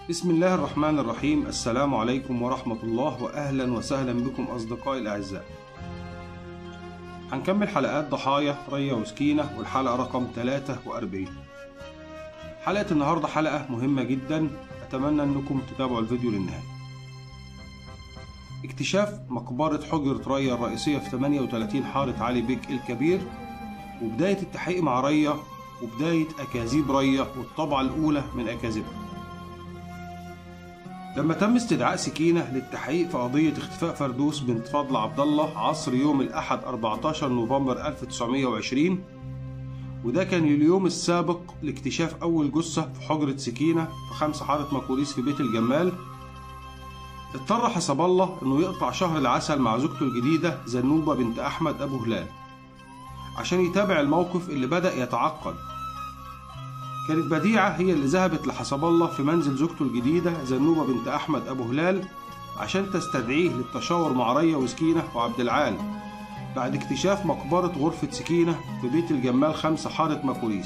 بسم الله الرحمن الرحيم السلام عليكم ورحمة الله وأهلا وسهلا بكم أصدقائي الأعزاء هنكمل حلقات ضحايا ريا وسكينة والحلقة رقم 43 حلقة النهاردة حلقة مهمة جدا أتمنى أنكم تتابعوا الفيديو للنهاية اكتشاف مقبرة حجرة ريا الرئيسية في 38 حارة علي بيك الكبير وبداية التحقيق مع ريا وبداية أكاذيب ريا والطبعة الأولى من أكاذيبها لما تم استدعاء سكينة للتحقيق في قضية اختفاء فردوس بنت فضل عبد الله عصر يوم الأحد 14 نوفمبر 1920 وده كان اليوم السابق لاكتشاف أول جثة في حجرة سكينة في خمس حارة مكوريس في بيت الجمال اضطر حسب الله انه يقطع شهر العسل مع زوجته الجديدة زنوبة بنت أحمد أبو هلال عشان يتابع الموقف اللي بدأ يتعقد كانت بديعة هي اللي ذهبت لحسب الله في منزل زوجته الجديدة زنوبة بنت أحمد أبو هلال عشان تستدعيه للتشاور مع ريا وسكينة وعبد العال بعد اكتشاف مقبرة غرفة سكينة في بيت الجمال خمسة حارة مكوريس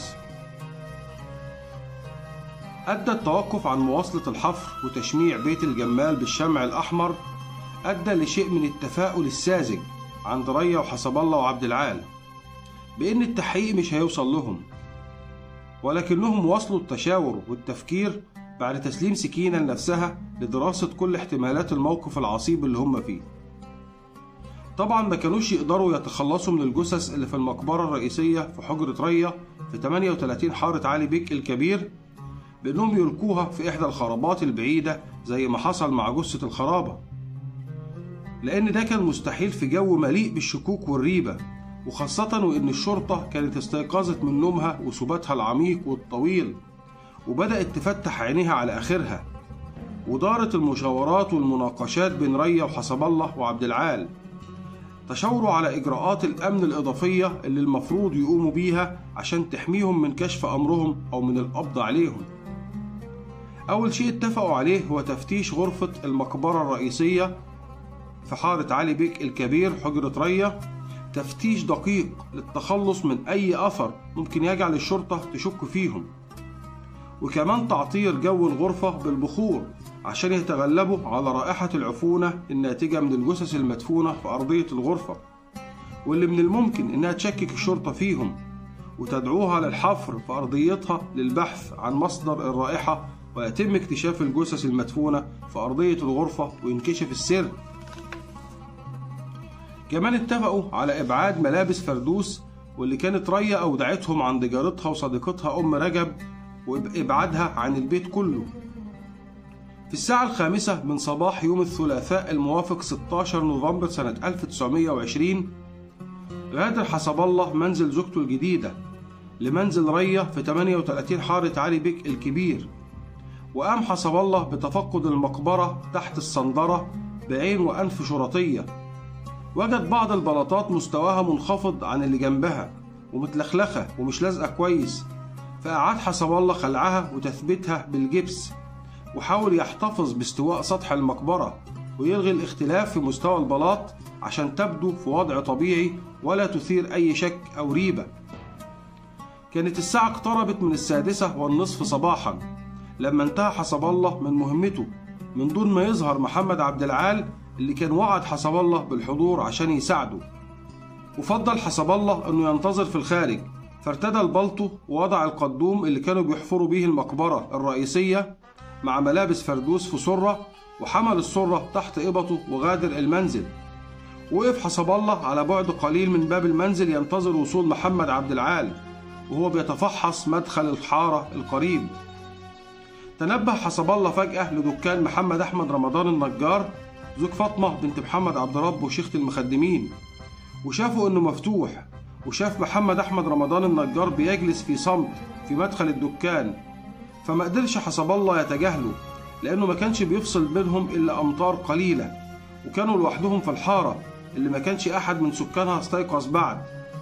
أدى التوقف عن مواصلة الحفر وتشميع بيت الجمال بالشمع الأحمر أدى لشيء من التفاؤل الساذج عند ريا وحسب الله وعبد العال بإن التحقيق مش هيوصل لهم ولكنهم واصلوا التشاور والتفكير بعد تسليم سكينة لنفسها لدراسة كل احتمالات الموقف العصيب اللي هم فيه طبعا ما كانوش يقدروا يتخلصوا من الجثث اللي في المقبرة الرئيسية في حجرة ريا في 38 حارة علي بيك الكبير بأنهم يلقوها في إحدى الخرابات البعيدة زي ما حصل مع جثة الخرابة لأن ده كان مستحيل في جو مليء بالشكوك والريبة وخاصة وإن الشرطة كانت استيقظت من نومها وسباتها العميق والطويل وبدأت تفتح عينيها على آخرها ودارت المشاورات والمناقشات بين ريا وحسب الله وعبد العال تشاوروا على إجراءات الأمن الإضافية اللي المفروض يقوموا بيها عشان تحميهم من كشف أمرهم أو من القبض عليهم أول شيء اتفقوا عليه هو تفتيش غرفة المقبرة الرئيسية في حارة علي بيك الكبير حجرة ريا تفتيش دقيق للتخلص من أي أثر ممكن يجعل الشرطة تشك فيهم وكمان تعطير جو الغرفة بالبخور عشان يتغلبوا على رائحة العفونة الناتجة من الجثث المدفونة في أرضية الغرفة واللي من الممكن إنها تشكك الشرطة فيهم وتدعوها للحفر في أرضيتها للبحث عن مصدر الرائحة ويتم اكتشاف الجثث المدفونة في أرضية الغرفة وينكشف السر كمان اتفقوا على إبعاد ملابس فردوس واللي كانت ريا أودعتهم عند جارتها وصديقتها أم رجب وإبعادها عن البيت كله في الساعة الخامسة من صباح يوم الثلاثاء الموافق 16 نوفمبر سنة 1920 غادر حسب الله منزل زوجته الجديدة لمنزل ريا في 38 حارة علي بيك الكبير وقام حسب الله بتفقد المقبرة تحت الصندرة بعين وأنف شرطية وجد بعض البلاطات مستواها منخفض عن اللي جنبها ومتلخلخة ومش لازقة كويس فأعاد حسب الله خلعها وتثبيتها بالجبس وحاول يحتفظ باستواء سطح المقبرة ويلغي الاختلاف في مستوى البلاط عشان تبدو في وضع طبيعي ولا تثير أي شك أو ريبة كانت الساعة اقتربت من السادسة والنصف صباحا لما انتهى حسب الله من مهمته من دون ما يظهر محمد عبد العال اللي كان وعد حسب الله بالحضور عشان يساعده وفضل حسب الله انه ينتظر في الخارج فارتدى البلطو ووضع القدوم اللي كانوا بيحفروا به المقبرة الرئيسية مع ملابس فردوس في سرة وحمل السرة تحت إبطه وغادر المنزل وقف حسب الله على بعد قليل من باب المنزل ينتظر وصول محمد عبد العال وهو بيتفحص مدخل الحارة القريب تنبه حسب الله فجأة لدكان محمد أحمد رمضان النجار زوج فاطمة بنت محمد عبد رب وشيخة المخدمين وشافوا إنه مفتوح وشاف محمد أحمد رمضان النجار بيجلس في صمت في مدخل الدكان فما قدرش حسب الله يتجاهله لأنه ما كانش بيفصل بينهم إلا أمتار قليلة وكانوا لوحدهم في الحارة اللي ما كانش أحد من سكانها استيقظ بعد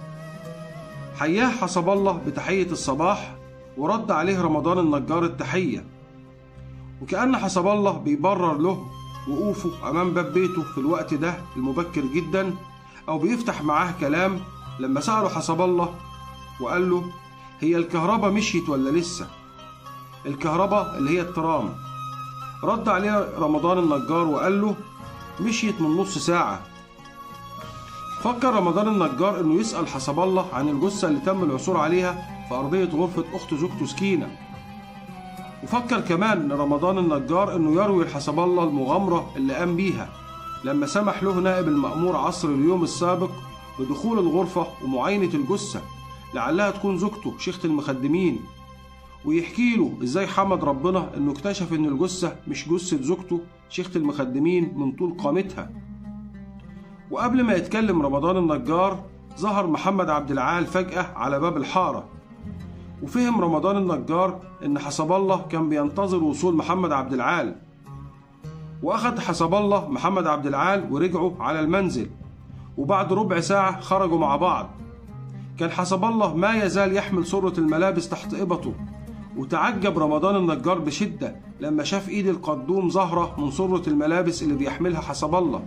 حياه حسب الله بتحية الصباح ورد عليه رمضان النجار التحية وكأن حسب الله بيبرر له وقوفه أمام باب بيته في الوقت ده المبكر جدا أو بيفتح معاه كلام لما سأله حسب الله وقال له هي الكهرباء مشيت ولا لسه الكهرباء اللي هي الترام رد عليه رمضان النجار وقال له مشيت من نص ساعة فكر رمضان النجار انه يسأل حسب الله عن الجثة اللي تم العثور عليها في أرضية غرفة أخت زوجته سكينة وفكر كمان رمضان النجار انه يروي لحسب الله المغامرة اللي قام بيها لما سمح له نائب المأمور عصر اليوم السابق بدخول الغرفة ومعاينة الجثة لعلها تكون زوجته شيخة المخدمين ويحكي له ازاي حمد ربنا انه اكتشف ان الجثة مش جثة زوجته شيخة المخدمين من طول قامتها وقبل ما يتكلم رمضان النجار ظهر محمد عبد العال فجأة على باب الحارة وفهم رمضان النجار ان حسب الله كان بينتظر وصول محمد عبد العال واخد حسب الله محمد عبد العال ورجعوا على المنزل وبعد ربع ساعة خرجوا مع بعض كان حسب الله ما يزال يحمل سرة الملابس تحت إبطه وتعجب رمضان النجار بشدة لما شاف إيد القدوم ظاهرة من سرة الملابس اللي بيحملها حسب الله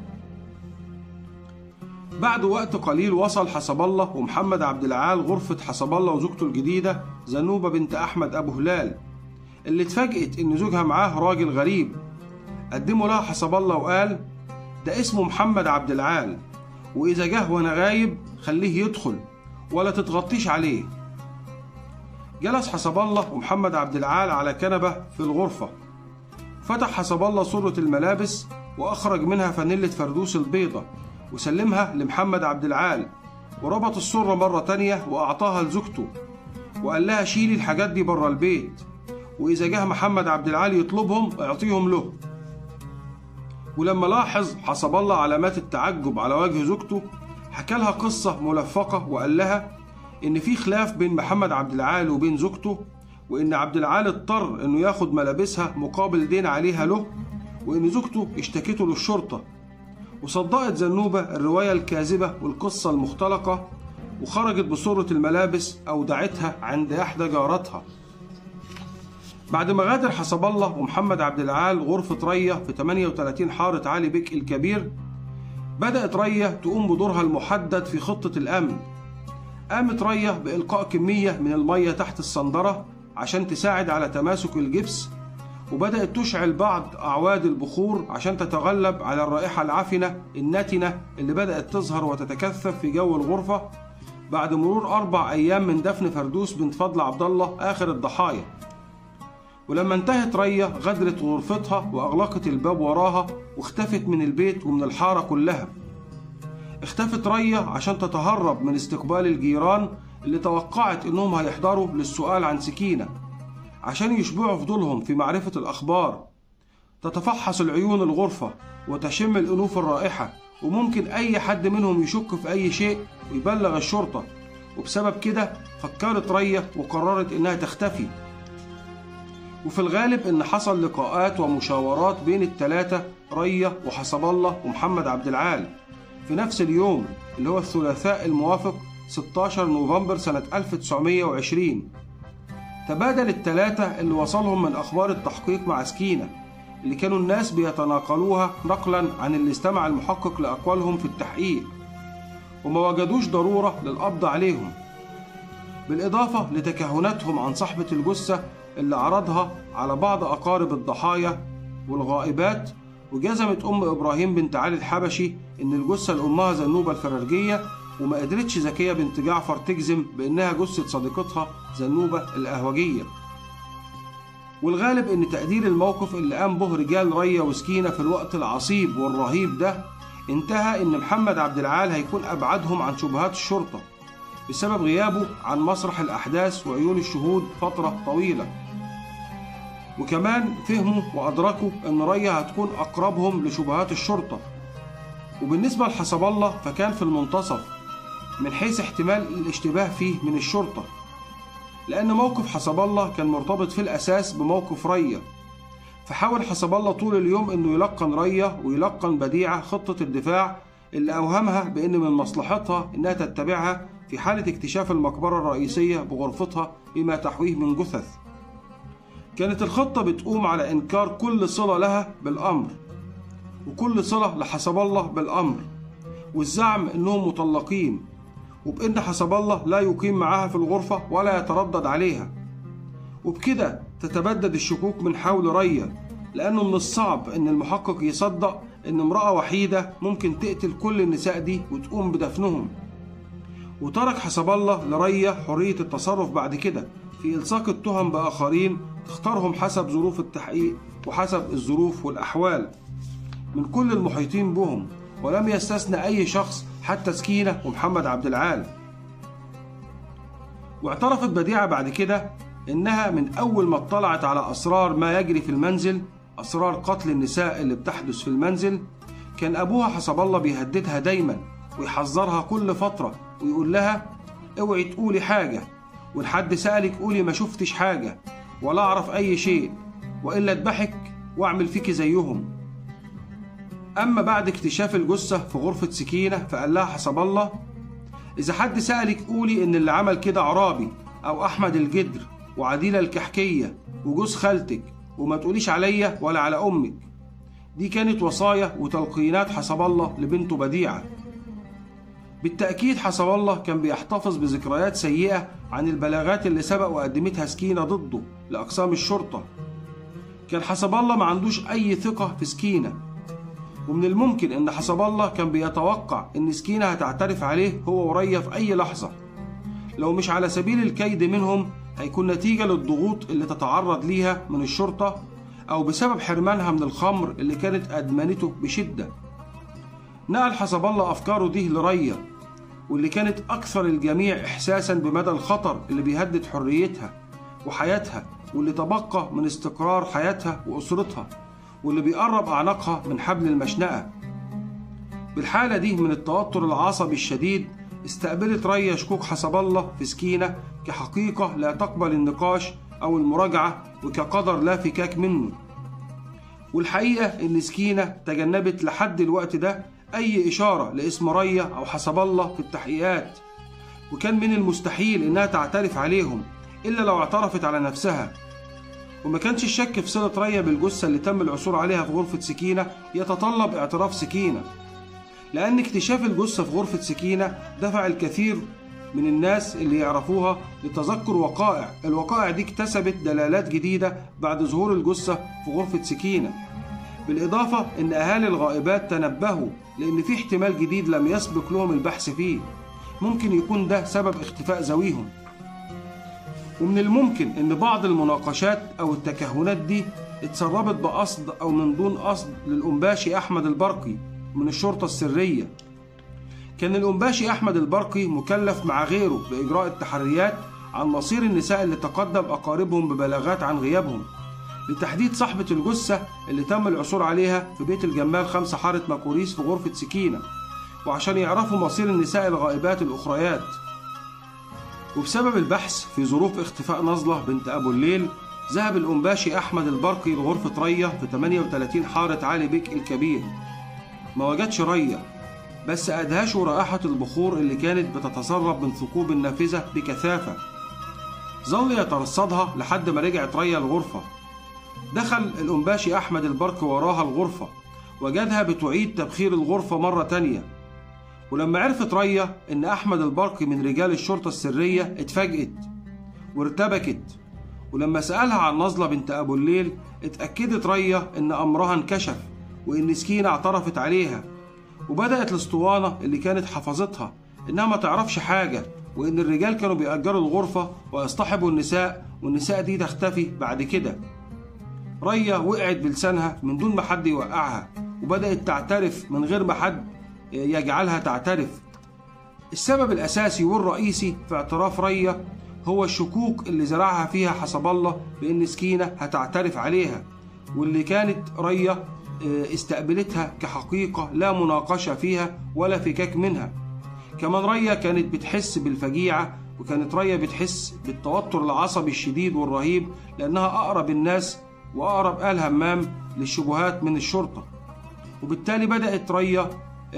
بعد وقت قليل وصل حسب الله ومحمد عبد العال غرفة حسب الله وزوجته الجديدة زنوبة بنت أحمد أبو هلال اللي اتفاجئت إن زوجها معاه راجل غريب قدموا لها حسب الله وقال ده اسمه محمد عبد العال وإذا جه وأنا غايب خليه يدخل ولا تتغطيش عليه جلس حسب الله ومحمد عبد العال على كنبة في الغرفة فتح حسب الله صرة الملابس وأخرج منها فانيلة فردوس البيضة وسلمها لمحمد عبد العال وربط السرة مرة تانية وأعطاها لزوجته وقال لها شيلي الحاجات دي بره البيت وإذا جه محمد عبد العال يطلبهم اعطيهم له ولما لاحظ حسب الله علامات التعجب على وجه زوجته حكى لها قصة ملفقة وقال لها إن في خلاف بين محمد عبد العال وبين زوجته وإن عبد العال اضطر إنه ياخد ملابسها مقابل دين عليها له وإن زوجته اشتكته للشرطة وصدقت زنوبة الرواية الكاذبة والقصة المختلقة وخرجت بصورة الملابس أودعتها عند إحدى جاراتها بعد ما غادر حسب الله ومحمد عبد العال غرفة رية في 38 حارة علي بك الكبير بدأت رية تقوم بدورها المحدد في خطة الأمن قامت رية بإلقاء كمية من المية تحت الصندرة عشان تساعد على تماسك الجبس وبدأت تشعل بعض أعواد البخور عشان تتغلب على الرائحة العفنة الناتنة اللي بدأت تظهر وتتكثف في جو الغرفة بعد مرور أربع أيام من دفن فردوس بنت فضل عبد الله آخر الضحايا ولما انتهت رية غادرت غرفتها وأغلقت الباب وراها واختفت من البيت ومن الحارة كلها اختفت رية عشان تتهرب من استقبال الجيران اللي توقعت انهم هيحضروا للسؤال عن سكينة عشان يشبعوا فضولهم في معرفة الأخبار تتفحص العيون الغرفة وتشم الأنوف الرائحة وممكن أي حد منهم يشك في أي شيء ويبلغ الشرطة وبسبب كده فكرت رية وقررت إنها تختفي وفي الغالب إن حصل لقاءات ومشاورات بين التلاتة رية وحسب الله ومحمد عبد العال في نفس اليوم اللي هو الثلاثاء الموافق 16 نوفمبر سنة 1920 تبادل التلاتة اللي وصلهم من أخبار التحقيق مع سكينة اللي كانوا الناس بيتناقلوها نقلا عن اللي استمع المحقق لأقوالهم في التحقيق وما وجدوش ضرورة للقبض عليهم بالإضافة لتكهناتهم عن صاحبة الجثة اللي عرضها على بعض أقارب الضحايا والغائبات وجزمت أم إبراهيم بنت علي الحبشي إن الجثة لأمها زنوبة الفرارجية وما قدرتش زكية بنت جعفر تجزم بإنها جثة صديقتها زنوبة القهوجية والغالب إن تقدير الموقف اللي قام به رجال ريا وسكينة في الوقت العصيب والرهيب ده انتهى إن محمد عبد العال هيكون أبعدهم عن شبهات الشرطة بسبب غيابه عن مسرح الأحداث وعيون الشهود فترة طويلة وكمان فهموا وأدركوا إن ريا هتكون أقربهم لشبهات الشرطة وبالنسبة لحسب الله فكان في المنتصف من حيث احتمال الاشتباه فيه من الشرطة لأن موقف حسب الله كان مرتبط في الأساس بموقف ريا فحاول حسب الله طول اليوم إنه يلقن ريا ويلقن بديعة خطة الدفاع اللي أوهمها بإن من مصلحتها إنها تتبعها في حالة اكتشاف المقبرة الرئيسية بغرفتها بما تحويه من جثث كانت الخطة بتقوم على إنكار كل صلة لها بالأمر وكل صلة لحسب الله بالأمر والزعم إنهم مطلقين وبإن حسب الله لا يقيم معاها في الغرفة ولا يتردد عليها وبكده تتبدد الشكوك من حول ريا لأنه من الصعب إن المحقق يصدق إن امرأة وحيدة ممكن تقتل كل النساء دي وتقوم بدفنهم وترك حسب الله لريا حرية التصرف بعد كده في إلصاق التهم بآخرين تختارهم حسب ظروف التحقيق وحسب الظروف والأحوال من كل المحيطين بهم ولم يستثنى أي شخص حتى سكينة ومحمد عبد العال واعترفت بديعة بعد كده إنها من أول ما اطلعت على أسرار ما يجري في المنزل أسرار قتل النساء اللي بتحدث في المنزل كان أبوها حسب الله بيهددها دايما ويحذرها كل فترة ويقول لها اوعي تقولي حاجة وإن حد سألك قولي ما شفتش حاجة ولا أعرف أي شيء وإلا اذبحك وأعمل فيكي زيهم أما بعد اكتشاف الجثة في غرفة سكينة فقال لها حسب الله إذا حد سألك قولي إن اللي عمل كده عرابي أو أحمد الجدر وعديلة الكحكية وجوز خالتك وما تقوليش عليا ولا على أمك دي كانت وصايا وتلقينات حسب الله لبنته بديعة بالتأكيد حسب الله كان بيحتفظ بذكريات سيئة عن البلاغات اللي سبق وقدمتها سكينة ضده لأقسام الشرطة كان حسب الله ما عندوش أي ثقة في سكينة ومن الممكن إن حسب الله كان بيتوقع إن سكينة هتعترف عليه هو وريا في أي لحظة لو مش على سبيل الكيد منهم هيكون نتيجة للضغوط اللي تتعرض ليها من الشرطة أو بسبب حرمانها من الخمر اللي كانت أدمنته بشدة نقل حسب الله أفكاره دي لريا واللي كانت أكثر الجميع إحساسا بمدى الخطر اللي بيهدد حريتها وحياتها واللي تبقى من استقرار حياتها وأسرتها واللي بيقرب أعناقها من حبل المشنقة بالحالة دي من التوتر العصبي الشديد استقبلت ريا شكوك حسب الله في سكينة كحقيقة لا تقبل النقاش أو المراجعة وكقدر لا فكاك منه والحقيقة إن سكينة تجنبت لحد الوقت ده أي إشارة لاسم ريا أو حسب الله في التحقيقات وكان من المستحيل إنها تعترف عليهم إلا لو اعترفت على نفسها وما كانش الشك في صلة ريا بالجثة اللي تم العثور عليها في غرفة سكينة يتطلب اعتراف سكينة لأن اكتشاف الجثة في غرفة سكينة دفع الكثير من الناس اللي يعرفوها لتذكر وقائع الوقائع دي اكتسبت دلالات جديدة بعد ظهور الجثة في غرفة سكينة بالإضافة إن أهالي الغائبات تنبهوا لأن في احتمال جديد لم يسبق لهم البحث فيه ممكن يكون ده سبب اختفاء ذويهم ومن الممكن إن بعض المناقشات أو التكهنات دي اتسربت بقصد أو من دون قصد للأنباشي أحمد البرقي من الشرطة السرية كان الأنباشي أحمد البرقي مكلف مع غيره بإجراء التحريات عن مصير النساء اللي تقدم أقاربهم ببلاغات عن غيابهم لتحديد صاحبة الجثة اللي تم العثور عليها في بيت الجمال خمسة حارة ماكوريس في غرفة سكينة وعشان يعرفوا مصير النساء الغائبات الأخريات وبسبب البحث في ظروف اختفاء نظلة بنت أبو الليل ذهب الأنباشي أحمد البرقي لغرفة ريا في 38 حارة علي بيك الكبير ما وجدش ريا بس أدهشه رائحة البخور اللي كانت بتتسرب من ثقوب النافذة بكثافة ظل يترصدها لحد ما رجعت ريا الغرفة دخل الأنباشي أحمد البرق وراها الغرفة وجدها بتعيد تبخير الغرفة مرة تانية ولما عرفت ريا إن أحمد البرق من رجال الشرطة السرية اتفاجئت وارتبكت ولما سألها عن نظلة بنت أبو الليل اتأكدت ريا إن أمرها انكشف وإن سكينة اعترفت عليها وبدأت الاسطوانة اللي كانت حفظتها إنها ما تعرفش حاجة وإن الرجال كانوا بيأجروا الغرفة ويصطحبوا النساء والنساء دي تختفي بعد كده ريا وقعت بلسانها من دون ما حد يوقعها وبدأت تعترف من غير ما حد يجعلها تعترف السبب الأساسي والرئيسي في اعتراف ريا هو الشكوك اللي زرعها فيها حسب الله بإن سكينة هتعترف عليها واللي كانت ريا استقبلتها كحقيقة لا مناقشة فيها ولا فكاك منها كمان ريا كانت بتحس بالفجيعة وكانت ريا بتحس بالتوتر العصبي الشديد والرهيب لأنها أقرب الناس وأقرب آل همام للشبهات من الشرطة وبالتالي بدأت ريا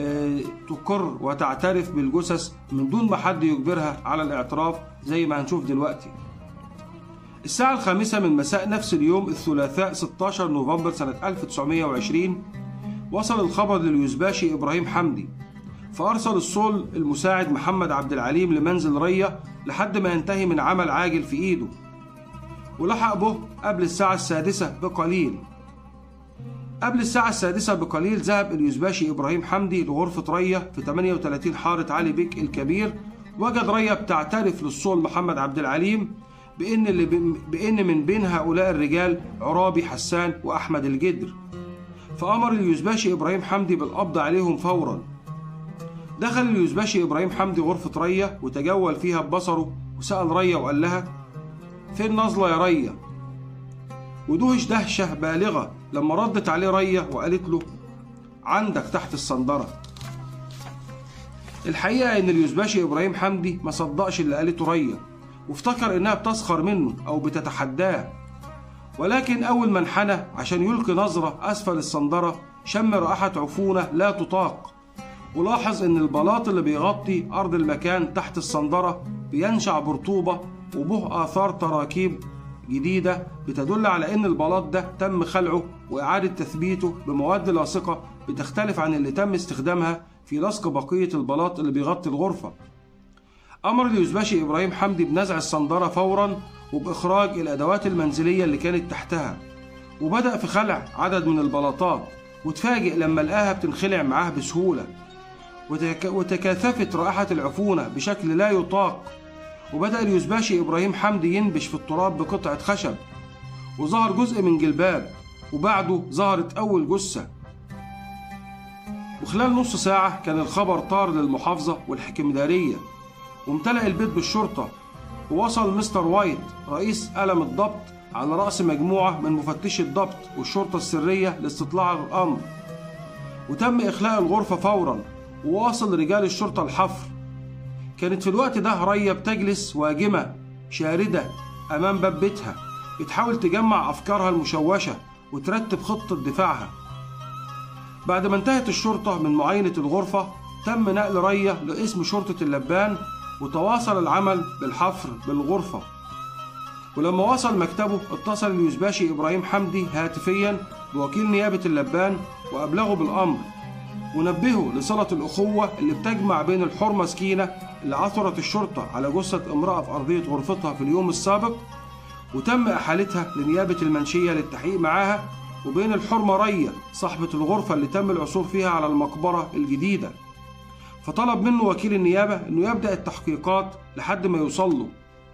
تقر وتعترف بالجثث من دون ما حد يجبرها على الاعتراف زي ما هنشوف دلوقتي الساعة الخامسة من مساء نفس اليوم الثلاثاء 16 نوفمبر سنة 1920 وصل الخبر لليوزباشي إبراهيم حمدي فأرسل الصول المساعد محمد عبد العليم لمنزل ريا لحد ما ينتهي من عمل عاجل في إيده ولحق به قبل الساعة السادسة بقليل قبل الساعة السادسة بقليل ذهب اليوزباشي إبراهيم حمدي لغرفة ريا في 38 حارة علي بيك الكبير وجد ريا بتعترف للصول محمد عبد العليم بإن, اللي بإن من بين هؤلاء الرجال عرابي حسان وأحمد الجدر فأمر اليوزباشي إبراهيم حمدي بالقبض عليهم فورا دخل اليوزباشي إبراهيم حمدي غرفة ريا وتجول فيها ببصره وسأل ريا وقال لها فين نازلة يا ريا ودهش دهشة بالغة لما ردت عليه ريا وقالت له عندك تحت الصندرة الحقيقة إن اليوزباشي إبراهيم حمدي ما صدقش اللي قالته ريا وافتكر إنها بتسخر منه أو بتتحداه ولكن أول ما انحنى عشان يلقي نظرة أسفل الصندرة شم رائحة عفونة لا تطاق ولاحظ إن البلاط اللي بيغطي أرض المكان تحت الصندرة بينشع برطوبة وبه آثار تراكيب جديدة بتدل على إن البلاط ده تم خلعه وإعادة تثبيته بمواد لاصقة بتختلف عن اللي تم استخدامها في لصق بقية البلاط اللي بيغطي الغرفة. أمر اليوزباشي إبراهيم حمدي بنزع الصندرة فورا وبإخراج الأدوات المنزلية اللي كانت تحتها وبدأ في خلع عدد من البلاطات وتفاجئ لما لقاها بتنخلع معاه بسهولة وتكاثفت رائحة العفونة بشكل لا يطاق وبدأ اليوزباشي إبراهيم حمدي ينبش في التراب بقطعة خشب وظهر جزء من جلباب وبعده ظهرت أول جثة وخلال نص ساعة كان الخبر طار للمحافظة والحكمدارية وامتلأ البيت بالشرطة ووصل مستر وايت رئيس قلم الضبط على رأس مجموعة من مفتشي الضبط والشرطة السرية لاستطلاع الأمر وتم إخلاء الغرفة فورا وواصل رجال الشرطة الحفر كانت في الوقت ده ريا بتجلس واجمة شاردة أمام باب بيتها بتحاول تجمع أفكارها المشوشة وترتب خطة دفاعها بعد ما انتهت الشرطة من معاينة الغرفة تم نقل ريا لاسم شرطة اللبان وتواصل العمل بالحفر بالغرفة ولما وصل مكتبه اتصل اليوزباشي إبراهيم حمدي هاتفيا بوكيل نيابة اللبان وأبلغه بالأمر ونبهه لصلة الأخوة اللي بتجمع بين الحرمة سكينة اللي عثرت الشرطة على جثة امرأة في أرضية غرفتها في اليوم السابق وتم إحالتها لنيابة المنشية للتحقيق معاها وبين الحرمة رية صاحبة الغرفة اللي تم العثور فيها على المقبرة الجديدة فطلب منه وكيل النيابة أنه يبدأ التحقيقات لحد ما يوصل له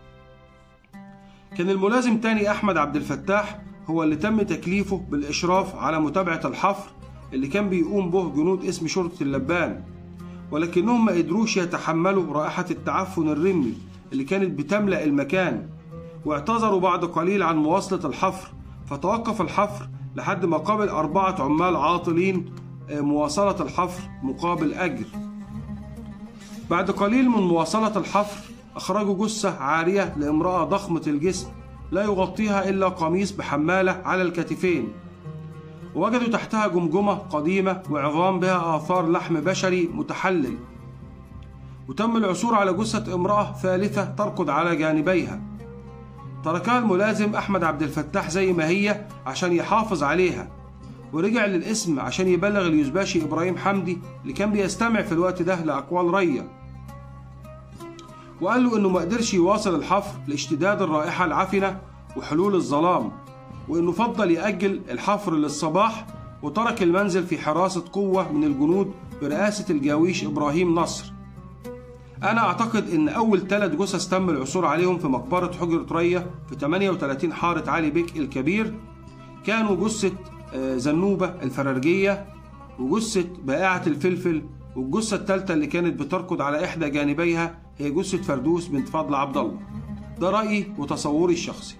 كان الملازم تاني أحمد عبد الفتاح هو اللي تم تكليفه بالإشراف على متابعة الحفر اللي كان بيقوم به جنود اسم شرطة اللبان ولكنهم ما قدروش يتحملوا رائحة التعفن الرملي اللي كانت بتملأ المكان واعتذروا بعد قليل عن مواصلة الحفر فتوقف الحفر لحد ما قابل أربعة عمال عاطلين مواصلة الحفر مقابل أجر بعد قليل من مواصلة الحفر أخرجوا جثة عارية لامرأة ضخمة الجسم لا يغطيها إلا قميص بحمالة على الكتفين ووجدوا تحتها جمجمة قديمة وعظام بها آثار لحم بشري متحلل وتم العثور على جثة امرأة ثالثة تركض على جانبيها تركها الملازم أحمد عبد الفتاح زي ما هي عشان يحافظ عليها ورجع للاسم عشان يبلغ اليوزباشي إبراهيم حمدي اللي كان بيستمع في الوقت ده لأقوال ريا وقال له إنه ما قدرش يواصل الحفر لاشتداد الرائحة العفنة وحلول الظلام وإنه فضل يأجل الحفر للصباح وترك المنزل في حراسة قوة من الجنود برئاسة الجاويش إبراهيم نصر أنا أعتقد إن أول ثلاث جثث تم العثور عليهم في مقبرة حجرة رية في 38 حارة علي بيك الكبير كانوا جثة زنوبة الفرارجية وجثة بائعة الفلفل والجثة الثالثة اللي كانت بتركض على إحدى جانبيها هي جثة فردوس بنت فضل عبد الله ده رأيي وتصوري الشخصي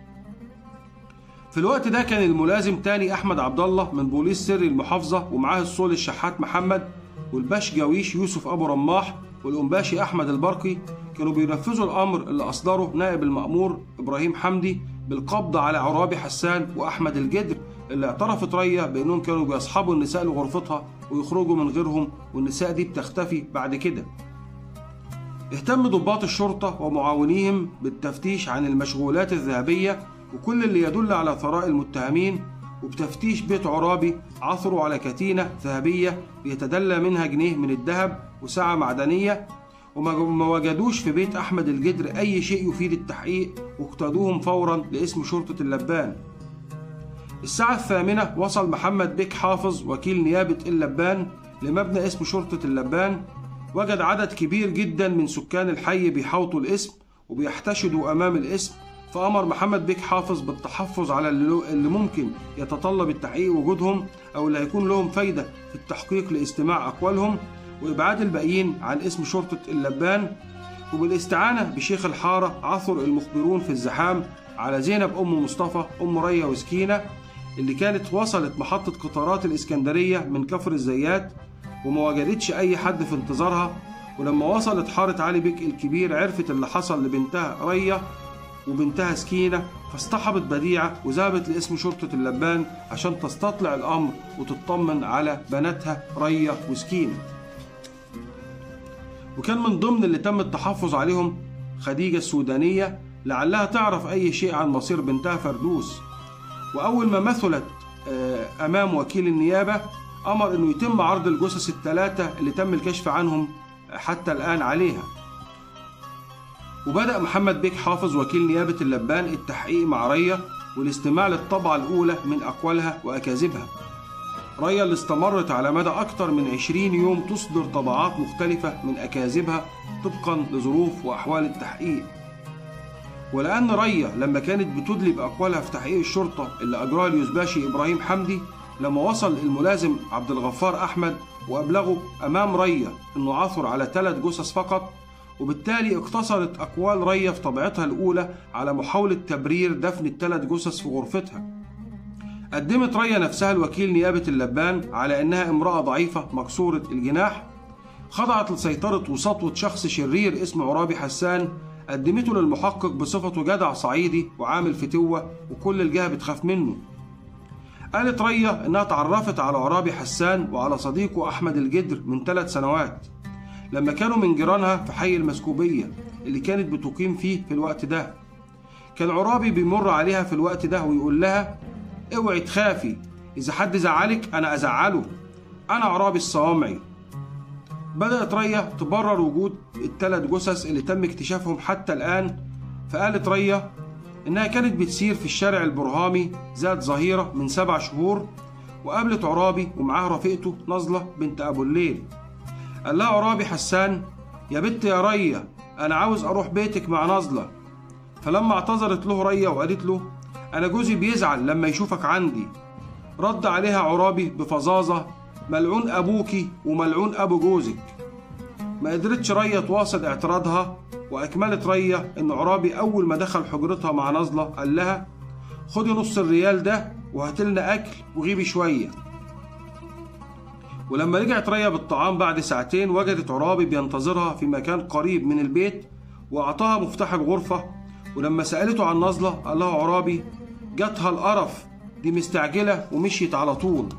في الوقت ده كان الملازم تاني أحمد عبد الله من بوليس سري المحافظة ومعاه الصول الشحات محمد والباش جاويش يوسف أبو رماح والأنباشي أحمد البرقي كانوا بينفذوا الأمر اللي أصدره نائب المأمور إبراهيم حمدي بالقبض على عرابي حسان وأحمد الجدر اللي اعترفت ريا بأنهم كانوا بيصحبوا النساء لغرفتها ويخرجوا من غيرهم والنساء دي بتختفي بعد كده اهتم ضباط الشرطة ومعاونيهم بالتفتيش عن المشغولات الذهبية وكل اللي يدل على ثراء المتهمين وبتفتيش بيت عرابي عثروا على كتينة ذهبية بيتدلى منها جنيه من الذهب وساعة معدنية وما وجدوش في بيت أحمد الجدر أي شيء يفيد التحقيق واقتادوهم فورا لاسم شرطة اللبان الساعة الثامنة وصل محمد بيك حافظ وكيل نيابة اللبان لمبنى اسم شرطة اللبان وجد عدد كبير جدا من سكان الحي بيحوطوا الاسم وبيحتشدوا أمام الاسم فأمر محمد بيك حافظ بالتحفظ على اللي ممكن يتطلب التحقيق وجودهم أو اللي هيكون لهم فايدة في التحقيق لاستماع أقوالهم وإبعاد الباقيين عن اسم شرطة اللبان وبالاستعانة بشيخ الحارة عثر المخبرون في الزحام على زينب أم مصطفى أم ريا وسكينة اللي كانت وصلت محطة قطارات الإسكندرية من كفر الزيات وما وجدتش أي حد في انتظارها ولما وصلت حارة علي بيك الكبير عرفت اللي حصل لبنتها ريا وبنتها سكينة فاصطحبت بديعة وذهبت لاسم شرطة اللبان عشان تستطلع الأمر وتطمن على بناتها ريا وسكينة وكان من ضمن اللي تم التحفظ عليهم خديجة السودانية لعلها تعرف أي شيء عن مصير بنتها فردوس وأول ما مثلت أمام وكيل النيابة أمر أنه يتم عرض الجثث الثلاثة اللي تم الكشف عنهم حتى الآن عليها وبدأ محمد بيك حافظ وكيل نيابة اللبان التحقيق مع ريا والاستماع للطبعة الأولى من أقوالها وأكاذيبها ريا اللي استمرت على مدى أكثر من 20 يوم تصدر طبعات مختلفة من أكاذيبها طبقا لظروف وأحوال التحقيق ولأن ريا لما كانت بتدلي بأقوالها في تحقيق الشرطة اللي أجراه اليوزباشي إبراهيم حمدي لما وصل الملازم عبد الغفار أحمد وأبلغه أمام ريا أنه عثر على ثلاث جثث فقط وبالتالي اقتصرت أقوال ريا في طبيعتها الأولى على محاولة تبرير دفن الثلاث جثث في غرفتها قدمت ريا نفسها لوكيل نيابة اللبان على أنها امرأة ضعيفة مكسورة الجناح خضعت لسيطرة وسطوة شخص شرير اسمه عرابي حسان قدمته للمحقق بصفته جدع صعيدي وعامل فتوة وكل الجهة بتخاف منه قالت ريا إنها تعرفت على عرابي حسان وعلى صديقه أحمد الجدر من ثلاث سنوات لما كانوا من جيرانها في حي المسكوبية اللي كانت بتقيم فيه في الوقت ده كان عرابي بيمر عليها في الوقت ده ويقول لها اوعي تخافي إذا حد زعلك أنا أزعله أنا عرابي الصوامعي بدأت ريا تبرر وجود الثلاث جثث اللي تم اكتشافهم حتى الآن فقالت ريا إنها كانت بتسير في الشارع البرهامي ذات ظهيرة من سبع شهور وقابلت عرابي ومعاه رفيقته نظلة بنت أبو الليل قال لها عرابي حسان يا بنت يا ريا أنا عاوز أروح بيتك مع نظلة فلما اعتذرت له ريا وقالت له أنا جوزي بيزعل لما يشوفك عندي رد عليها عرابي بفظاظة ملعون أبوكي وملعون أبو جوزك ما قدرتش ريا تواصل اعتراضها وأكملت ريا إن عرابي أول ما دخل حجرتها مع نظلة قال لها خدي نص الريال ده وهاتلنا أكل وغيبي شوية ولما رجعت ريا بالطعام بعد ساعتين وجدت عرابي بينتظرها في مكان قريب من البيت وأعطاها مفتاح الغرفة ولما سألته عن نظلة قال لها عرابي جاتها القرف دي مستعجلة ومشيت على طول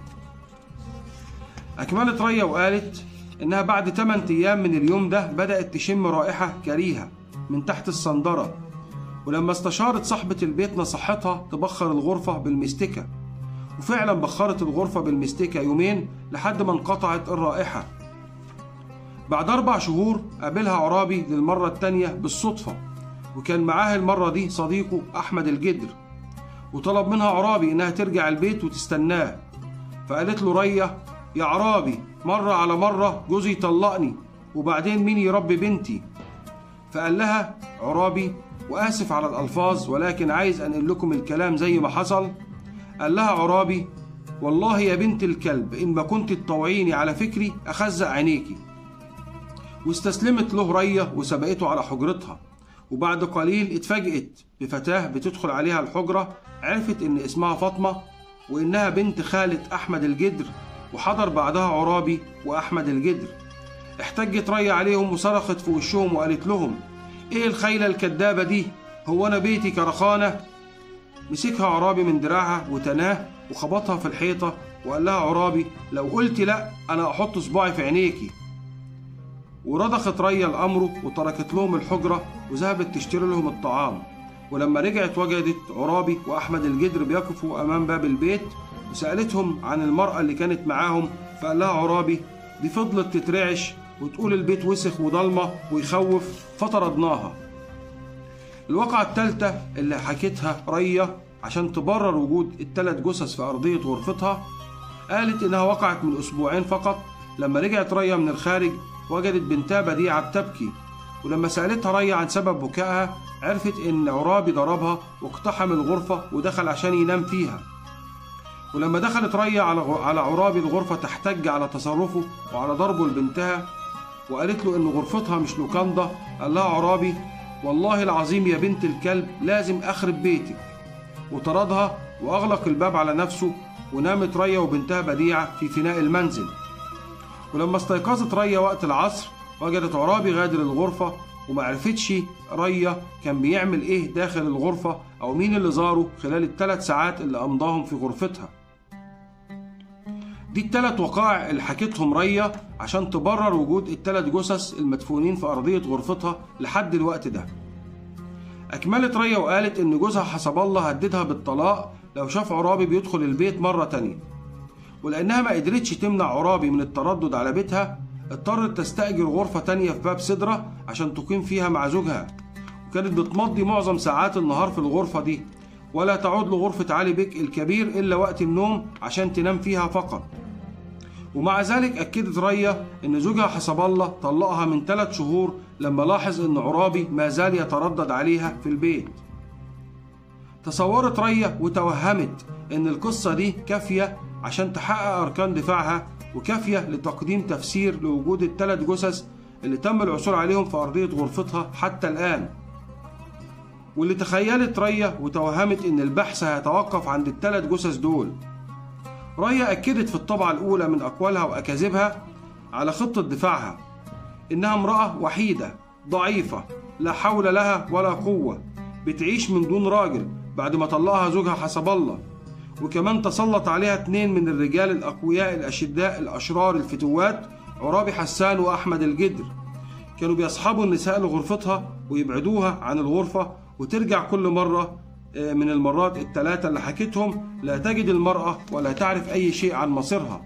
أكملت ريا وقالت إنها بعد 8 أيام من اليوم ده بدأت تشم رائحة كريهة من تحت الصندرة ولما استشارت صاحبة البيت نصحتها تبخر الغرفة بالمستكة وفعلا بخرت الغرفة بالمستكة يومين لحد ما انقطعت الرائحة بعد أربع شهور قابلها عرابي للمرة التانية بالصدفة وكان معاه المرة دي صديقه أحمد الجدر وطلب منها عرابي إنها ترجع البيت وتستناه فقالت له ريا يا عرابي مرة على مرة جوزي طلقني وبعدين مين يربي بنتي فقال لها عرابي وآسف على الألفاظ ولكن عايز أنقل لكم الكلام زي ما حصل قال لها عرابي والله يا بنت الكلب إن ما كنت تطوعيني على فكري أخزق عينيكي واستسلمت له ريا وسبقته على حجرتها وبعد قليل اتفاجئت بفتاة بتدخل عليها الحجرة عرفت إن اسمها فاطمة وإنها بنت خالة أحمد الجدر وحضر بعدها عرابي وأحمد الجدر احتجت ريا عليهم وصرخت في وشهم وقالت لهم إيه الخيلة الكدابة دي هو أنا بيتي كرخانة مسكها عرابي من دراعها وتناه وخبطها في الحيطة وقال لها عرابي لو قلت لا أنا أحط صباعي في عينيكي ورضخت ريا الأمر وتركت لهم الحجرة وذهبت تشتري لهم الطعام ولما رجعت وجدت عرابي وأحمد الجدر بيقفوا أمام باب البيت وسألتهم عن المرأة اللي كانت معاهم فقال لها عرابي دي فضلت تترعش وتقول البيت وسخ وضلمة ويخوف فطردناها الواقعة التالتة اللي حكيتها ريا عشان تبرر وجود التلات جثث في أرضية غرفتها قالت إنها وقعت من أسبوعين فقط لما رجعت ريا من الخارج وجدت بنتها بديعة بتبكي ولما سألتها ريا عن سبب بكائها عرفت إن عرابي ضربها واقتحم الغرفة ودخل عشان ينام فيها ولما دخلت ريا على على عرابي الغرفة تحتج على تصرفه وعلى ضربه لبنتها وقالت له إن غرفتها مش لوكاندا قال لها عرابي والله العظيم يا بنت الكلب لازم أخرب بيتك وطردها وأغلق الباب على نفسه ونامت ريا وبنتها بديعة في فناء المنزل ولما استيقظت ريا وقت العصر وجدت عرابي غادر الغرفة ومعرفتش ريا كان بيعمل ايه داخل الغرفة او مين اللي زاره خلال الثلاث ساعات اللي امضاهم في غرفتها دي التلات وقائع اللي حكيتهم ريا عشان تبرر وجود التلات جثث المدفونين في أرضية غرفتها لحد الوقت ده أكملت ريا وقالت إن جوزها حسب الله هددها بالطلاق لو شاف عرابي بيدخل البيت مرة تانية ولأنها ما قدرتش تمنع عرابي من التردد على بيتها اضطرت تستأجر غرفة تانية في باب سدرة عشان تقيم فيها مع زوجها وكانت بتمضي معظم ساعات النهار في الغرفة دي ولا تعود لغرفة علي بك الكبير إلا وقت النوم عشان تنام فيها فقط ومع ذلك أكدت ريا إن زوجها حسب الله طلقها من ثلاث شهور لما لاحظ إن عرابي ما زال يتردد عليها في البيت تصورت ريا وتوهمت إن القصة دي كافية عشان تحقق أركان دفاعها وكافية لتقديم تفسير لوجود الثلاث جثث اللي تم العثور عليهم في أرضية غرفتها حتى الآن واللي تخيلت ريا وتوهمت إن البحث هيتوقف عند الثلاث جثث دول ريا أكدت في الطبعة الأولى من أقوالها وأكاذيبها على خطة دفاعها إنها امرأة وحيدة ضعيفة لا حول لها ولا قوة بتعيش من دون راجل بعد ما طلقها زوجها حسب الله وكمان تسلط عليها اتنين من الرجال الأقوياء الأشداء الأشرار الفتوات عرابي حسان وأحمد الجدر كانوا بيصحبوا النساء لغرفتها ويبعدوها عن الغرفة وترجع كل مرة من المرات الثلاثة اللي حكيتهم لا تجد المرأة ولا تعرف أي شيء عن مصيرها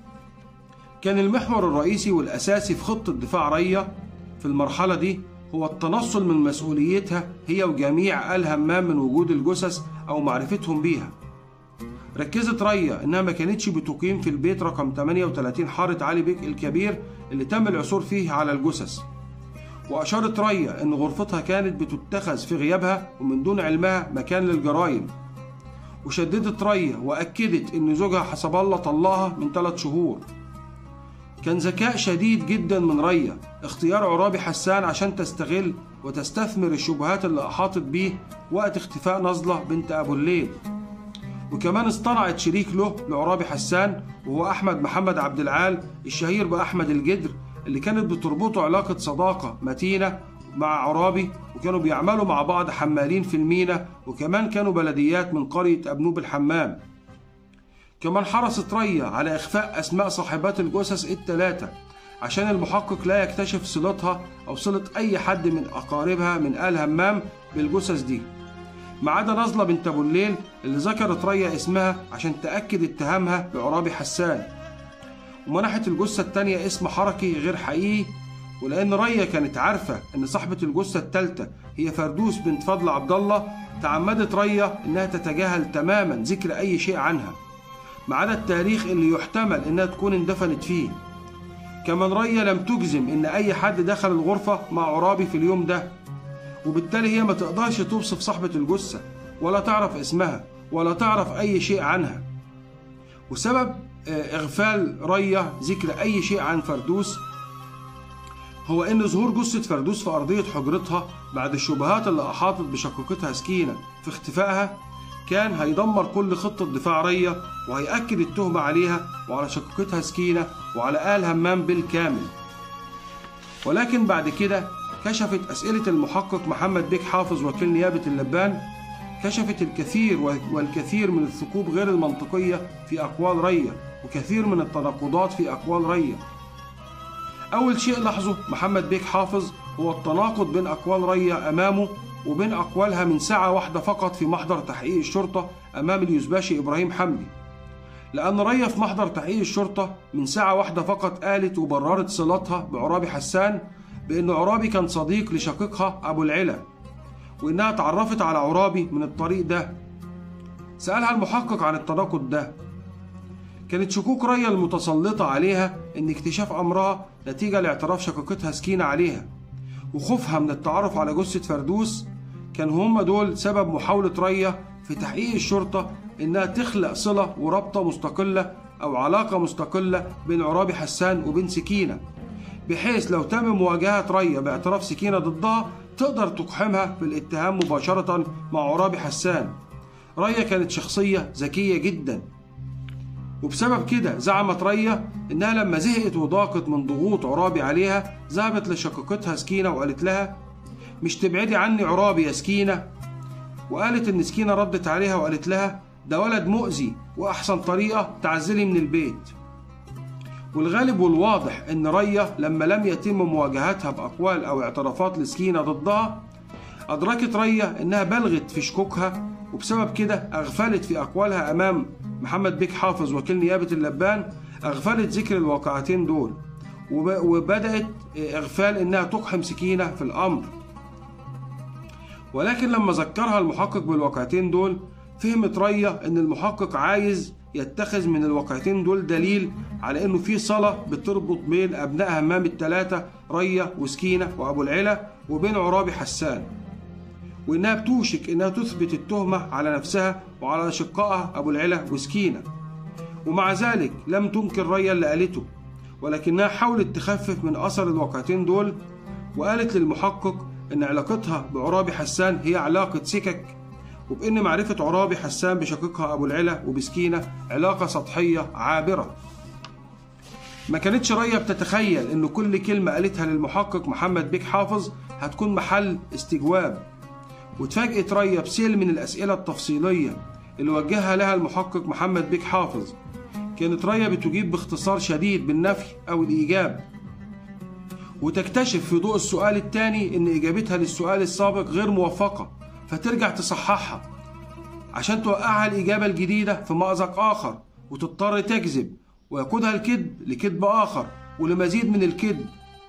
كان المحور الرئيسي والأساسي في خطة دفاع ريا في المرحلة دي هو التنصل من مسؤوليتها هي وجميع آل همام من وجود الجثث أو معرفتهم بيها ركزت ريا إنها ما كانتش بتقيم في البيت رقم 38 حارة علي بيك الكبير اللي تم العثور فيه على الجثث وأشارت ريا إن غرفتها كانت بتتخذ في غيابها ومن دون علمها مكان للجرائم وشددت ريا وأكدت إن زوجها حسب الله طلقها من ثلاث شهور كان ذكاء شديد جدا من ريا اختيار عرابي حسان عشان تستغل وتستثمر الشبهات اللي أحاطت بيه وقت اختفاء نزلة بنت أبو الليل وكمان اصطنعت شريك له لعرابي حسان وهو أحمد محمد عبد العال الشهير بأحمد الجدر اللي كانت بتربطه علاقة صداقة متينة مع عرابي وكانوا بيعملوا مع بعض حمالين في المينا وكمان كانوا بلديات من قرية أبنوب الحمام كمان حرصت ريا على إخفاء أسماء صاحبات الجثث التلاتة عشان المحقق لا يكتشف صلتها أو صلة أي حد من أقاربها من آل همام بالجثث دي ما عدا نازلة بنت أبو الليل اللي ذكرت ريا اسمها عشان تأكد اتهامها بعرابي حسان ومنحت الجثة التانية اسم حركي غير حقيقي ولأن ريا كانت عارفة إن صاحبة الجثة التالتة هي فردوس بنت فضل عبد الله تعمدت ريا إنها تتجاهل تماما ذكر أي شيء عنها ما عدا التاريخ اللي يحتمل إنها تكون اندفنت فيه كمان ريا لم تجزم إن أي حد دخل الغرفة مع عرابي في اليوم ده وبالتالي هي ما تقدرش توصف صاحبة الجثة ولا تعرف اسمها ولا تعرف أي شيء عنها وسبب إغفال ريا ذكر أي شيء عن فردوس هو إن ظهور جثة فردوس في أرضية حجرتها بعد الشبهات اللي أحاطت بشقيقتها سكينة في اختفائها كان هيدمر كل خطة دفاع ريا وهيأكد التهمة عليها وعلى شقيقتها سكينة وعلى آل همام بالكامل ولكن بعد كده كشفت أسئلة المحقق محمد بيك حافظ وكيل نيابة اللبان كشفت الكثير والكثير من الثقوب غير المنطقية في أقوال ريا وكثير من التناقضات في أقوال ريا أول شيء لاحظه محمد بيك حافظ هو التناقض بين أقوال ريا أمامه وبين أقوالها من ساعة واحدة فقط في محضر تحقيق الشرطة أمام اليوزباشي إبراهيم حمدي لأن ريا في محضر تحقيق الشرطة من ساعة واحدة فقط قالت وبررت صلتها بعرابي حسان بأن عرابي كان صديق لشقيقها أبو العلا وإنها اتعرفت على عرابي من الطريق ده سألها المحقق عن التناقض ده كانت شكوك ريا المتسلطة عليها إن اكتشاف أمرها نتيجة لاعتراف شقيقتها سكينة عليها وخوفها من التعرف على جثة فردوس كان هم دول سبب محاولة ريا في تحقيق الشرطة إنها تخلق صلة ورابطة مستقلة أو علاقة مستقلة بين عرابي حسان وبين سكينة بحيث لو تم مواجهة ريا باعتراف سكينة ضدها تقدر تقحمها في الاتهام مباشرة مع عرابي حسان ريا كانت شخصية ذكية جدا وبسبب كده زعمت ريا إنها لما زهقت وضاقت من ضغوط عرابي عليها ذهبت لشقيقتها سكينة وقالت لها مش تبعدي عني عرابي يا سكينة وقالت إن سكينة ردت عليها وقالت لها ده ولد مؤذي وأحسن طريقة تعزلي من البيت والغالب والواضح إن ريا لما لم يتم مواجهتها بأقوال أو اعترافات لسكينة ضدها أدركت ريا إنها بلغت في شكوكها وبسبب كده أغفلت في أقوالها أمام محمد بيك حافظ وكيل نيابة اللبان أغفلت ذكر الواقعتين دول وبدأت إغفال إنها تقحم سكينة في الأمر ولكن لما ذكرها المحقق بالواقعتين دول فهمت ريا إن المحقق عايز يتخذ من الواقعتين دول دليل على إنه في صلة بتربط بين أبناء همام الثلاثة ريا وسكينة وأبو العلا وبين عرابي حسان وإنها بتوشك إنها تثبت التهمة على نفسها وعلى أشقائها أبو العلا وسكينة ومع ذلك لم تنكر ريا اللي قالته ولكنها حاولت تخفف من أثر الواقعتين دول وقالت للمحقق إن علاقتها بعرابي حسان هي علاقة سكك وبإن معرفة عرابي حسان بشقيقها أبو العلا وبسكينة علاقة سطحية عابرة ما كانتش ريا بتتخيل إن كل كلمة قالتها للمحقق محمد بيك حافظ هتكون محل استجواب واتفاجئت ريا بسيل من الأسئلة التفصيلية اللي وجهها لها المحقق محمد بيك حافظ كانت ريا بتجيب باختصار شديد بالنفي أو الإيجاب وتكتشف في ضوء السؤال الثاني إن إجابتها للسؤال السابق غير موفقة فترجع تصححها عشان توقعها الإجابة الجديدة في مأزق آخر وتضطر تكذب ويقودها الكذب لكذب آخر ولمزيد من الكذب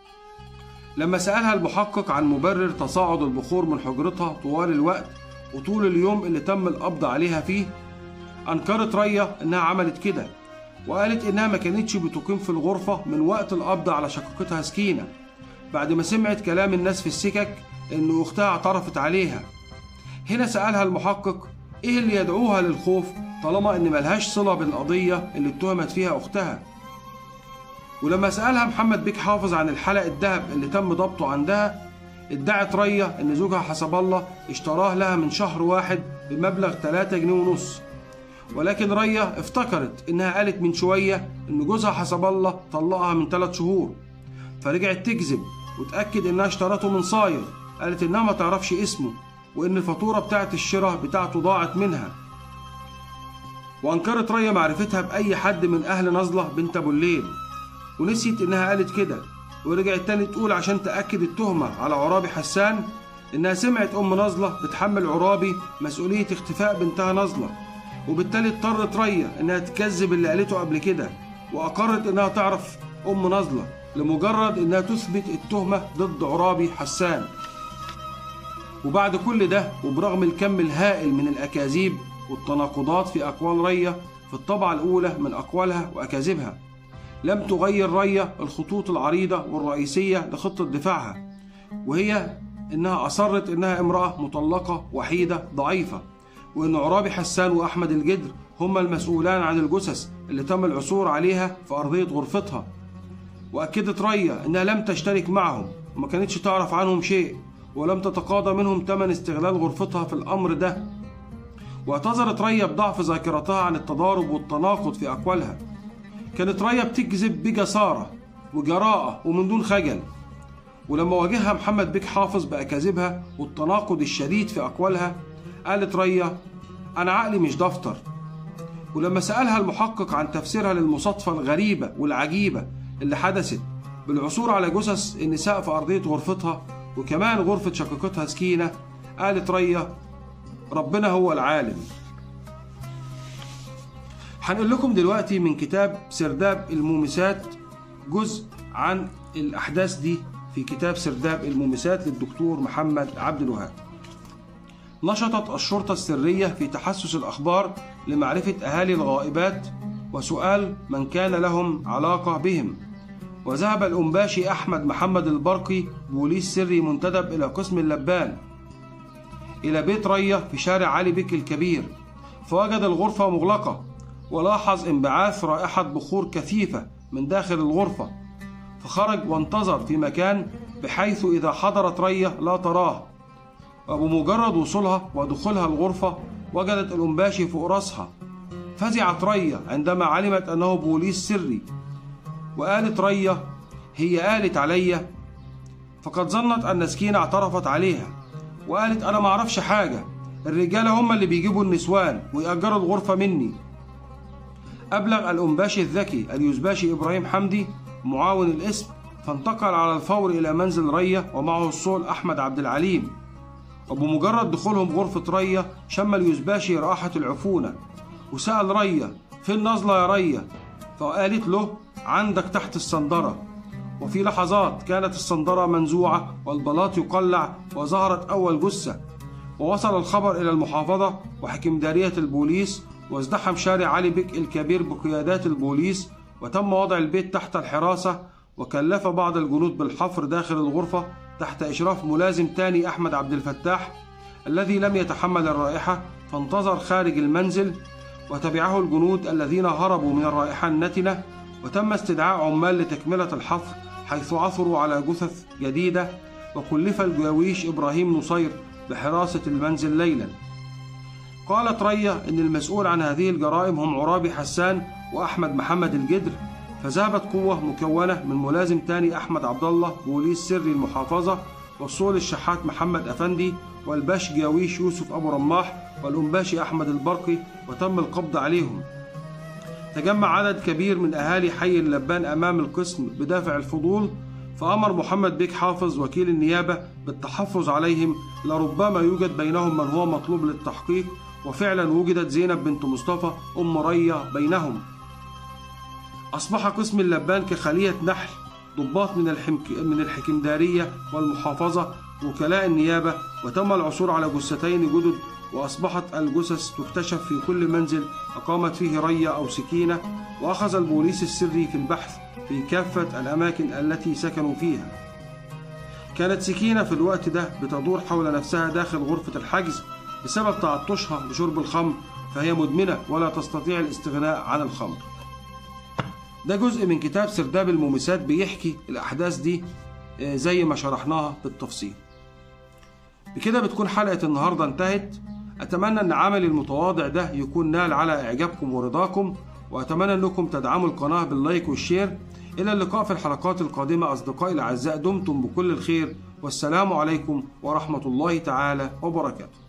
لما سألها المحقق عن مبرر تصاعد البخور من حجرتها طوال الوقت وطول اليوم اللي تم القبض عليها فيه أنكرت ريا إنها عملت كده وقالت إنها ما كانتش بتقيم في الغرفة من وقت القبض على شقيقتها سكينة بعد ما سمعت كلام الناس في السكك إن أختها اعترفت عليها هنا سألها المحقق إيه اللي يدعوها للخوف طالما إن ملهاش صلة بالقضية اللي اتهمت فيها أختها ولما سألها محمد بيك حافظ عن الحلق الذهب اللي تم ضبطه عندها ادعت ريا إن زوجها حسب الله اشتراه لها من شهر واحد بمبلغ 3 جنيه ونص ولكن ريا افتكرت إنها قالت من شوية إن جوزها حسب الله طلقها من 3 شهور فرجعت تكذب وتأكد إنها اشترته من صايغ قالت إنها ما تعرفش اسمه وإن الفاتورة بتاعت الشراء بتاعته ضاعت منها وأنكرت ريا معرفتها بأي حد من أهل نزلة بنت أبو الليل ونسيت إنها قالت كده ورجعت تاني تقول عشان تأكد التهمة على عرابي حسان إنها سمعت أم نزلة بتحمل عرابي مسؤولية اختفاء بنتها نزلة وبالتالي اضطرت ريا إنها تكذب اللي قالته قبل كده وأقرت إنها تعرف أم نزلة لمجرد إنها تثبت التهمة ضد عرابي حسان وبعد كل ده وبرغم الكم الهائل من الأكاذيب والتناقضات في أقوال ريا في الطبعة الأولى من أقوالها وأكاذيبها لم تغير ريا الخطوط العريضة والرئيسية لخطة دفاعها وهي إنها أصرت إنها امرأة مطلقة وحيدة ضعيفة وإن عرابي حسان وأحمد الجدر هما المسؤولان عن الجثث اللي تم العثور عليها في أرضية غرفتها وأكدت ريا إنها لم تشترك معهم وما كانتش تعرف عنهم شيء ولم تتقاضى منهم ثمن استغلال غرفتها في الأمر ده واعتذرت ريا بضعف ذاكرتها عن التضارب والتناقض في أقوالها كانت ريا بتكذب بجسارة وجراءة ومن دون خجل ولما واجهها محمد بيك حافظ بأكاذيبها والتناقض الشديد في أقوالها قالت ريا أنا عقلي مش دفتر ولما سألها المحقق عن تفسيرها للمصادفة الغريبة والعجيبة اللي حدثت بالعثور على جثث النساء في أرضية غرفتها وكمان غرفة شقيقتها سكينة قالت ريا ربنا هو العالم هنقول لكم دلوقتي من كتاب سرداب المومسات جزء عن الأحداث دي في كتاب سرداب المومسات للدكتور محمد عبد الوهاب نشطت الشرطة السرية في تحسس الأخبار لمعرفة أهالي الغائبات وسؤال من كان لهم علاقة بهم وذهب الأنباشي أحمد محمد البرقي بوليس سري منتدب إلى قسم اللبان إلى بيت رية في شارع علي بك الكبير فوجد الغرفة مغلقة ولاحظ انبعاث رائحة بخور كثيفة من داخل الغرفة فخرج وانتظر في مكان بحيث إذا حضرت رية لا تراه وبمجرد وصولها ودخولها الغرفة وجدت الأنباشي فوق راسها فزعت رية عندما علمت أنه بوليس سري وقالت رية هي قالت عليا فقد ظنت أن سكينة اعترفت عليها وقالت أنا معرفش حاجة الرجالة هم اللي بيجيبوا النسوان ويأجروا الغرفة مني أبلغ الأنباشي الذكي اليوزباشي إبراهيم حمدي معاون الاسم فانتقل على الفور إلى منزل رية ومعه الصول أحمد عبد العليم وبمجرد دخولهم غرفة رية شم اليوزباشي رائحة العفونة وسأل رية فين نازلة يا رية فقالت له عندك تحت الصندرة وفي لحظات كانت الصندرة منزوعة والبلاط يقلع وظهرت أول جثة ووصل الخبر إلى المحافظة وحكمدارية البوليس وازدحم شارع علي بك الكبير بقيادات البوليس وتم وضع البيت تحت الحراسة وكلف بعض الجنود بالحفر داخل الغرفة تحت إشراف ملازم تاني أحمد عبد الفتاح الذي لم يتحمل الرائحة فانتظر خارج المنزل وتبعه الجنود الذين هربوا من الرائحة النتنة وتم استدعاء عمال لتكملة الحفر حيث عثروا على جثث جديدة وكلف الجاويش إبراهيم نصير بحراسة المنزل ليلا قالت ريا إن المسؤول عن هذه الجرائم هم عرابي حسان وأحمد محمد الجدر فذهبت قوة مكونة من ملازم تاني أحمد عبد الله بوليس سري المحافظة والصول الشحات محمد أفندي والباش جاويش يوسف أبو رماح والأنباشي أحمد البرقي وتم القبض عليهم تجمع عدد كبير من أهالي حي اللبان أمام القسم بدافع الفضول فأمر محمد بيك حافظ وكيل النيابة بالتحفظ عليهم لربما يوجد بينهم من هو مطلوب للتحقيق وفعلا وجدت زينب بنت مصطفى أم ريا بينهم أصبح قسم اللبان كخلية نحل ضباط من الحمك من الحكمدارية والمحافظة وكلاء النيابة وتم العثور على جثتين جدد وأصبحت الجثث تكتشف في كل منزل أقامت فيه رية أو سكينة وأخذ البوليس السري في البحث في كافة الأماكن التي سكنوا فيها كانت سكينة في الوقت ده بتدور حول نفسها داخل غرفة الحجز بسبب تعطشها لشرب الخمر فهي مدمنة ولا تستطيع الاستغناء عن الخمر ده جزء من كتاب سرداب المومسات بيحكي الأحداث دي زي ما شرحناها بالتفصيل بكده بتكون حلقة النهاردة انتهت أتمنى أن عملي المتواضع ده يكون نال على إعجابكم ورضاكم وأتمنى أنكم تدعموا القناة باللايك والشير إلى اللقاء في الحلقات القادمة أصدقائي الأعزاء دمتم بكل الخير والسلام عليكم ورحمة الله تعالى وبركاته